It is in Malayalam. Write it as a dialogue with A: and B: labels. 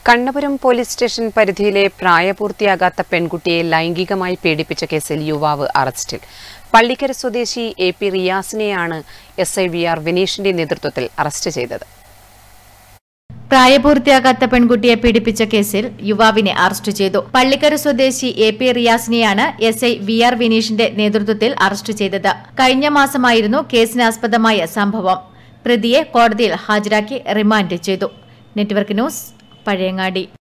A: കണ്ണപുരം പോലീസ് സ്റ്റേഷൻ പരിധിയിലെ പ്രായപൂർത്തിയാകാത്ത പെൺകുട്ടിയെ ലൈംഗികമായി പീഡിപ്പിച്ച കേസിൽ യുവാവ് അറസ്റ്റിൽ പള്ളിക്കര സ്വദേശി എ പി റിയാസിനെയാണ് എസ് ഐ വി ആർ വിനീഷിന്റെ നേതൃത്വത്തിൽ അറസ്റ്റ് ചെയ്തത്
B: പ്രായപൂർത്തിയാകാത്ത പെൺകുട്ടിയെ പീഡിപ്പിച്ച കേസിൽ യുവാവിനെ അറസ്റ്റ് ചെയ്തു പള്ളിക്കര സ്വദേശി എ പി റിയാസിനെയാണ് എസ് ഐ വി ആർ വിനീഷിന്റെ നേതൃത്വത്തിൽ അറസ്റ്റ് ചെയ്തത് കഴിഞ്ഞ മാസമായിരുന്നു കേസിനാസ്പദമായ സംഭവം പ്രതിയെ കോടതിയിൽ ഹാജരാക്കി റിമാൻഡ് ചെയ്തു നെറ്റ്വർക്ക് ന്യൂസ് പഴയങ്ങാടി